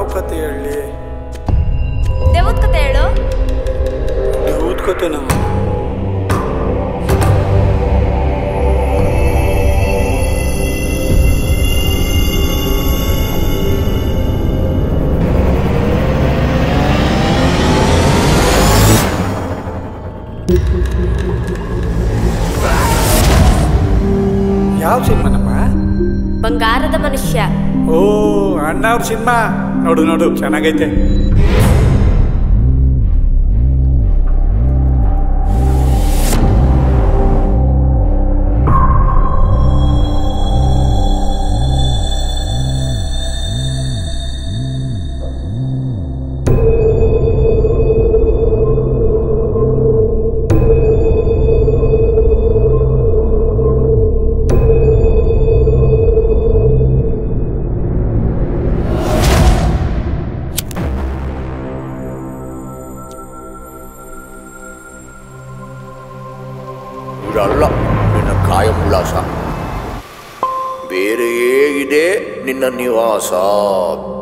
ಕತೆ ಹೇಳಿ ದೇವದ ಕತೆ ಹೇಳು ದೇವ್ದ ಕತೆನಾ ಯಾವ ಸಿನಿಮಾನಮ್ಮ ಬಂಗಾರದ ಮನುಷ್ಯ ಓ ಅಣ್ಣ ಅವ್ರ ಸಿನಿಮಾ ನೋಡು ನೋಡು ಚೆನ್ನಾಗೈತೆ ಇದಲ್ಲ ನಿನ್ನ ಕಾಯ ಉಲ್ಲಾಸ ಬೇರೆಯೇ ಇದೆ ನಿನ್ನ ನಿವಾಸ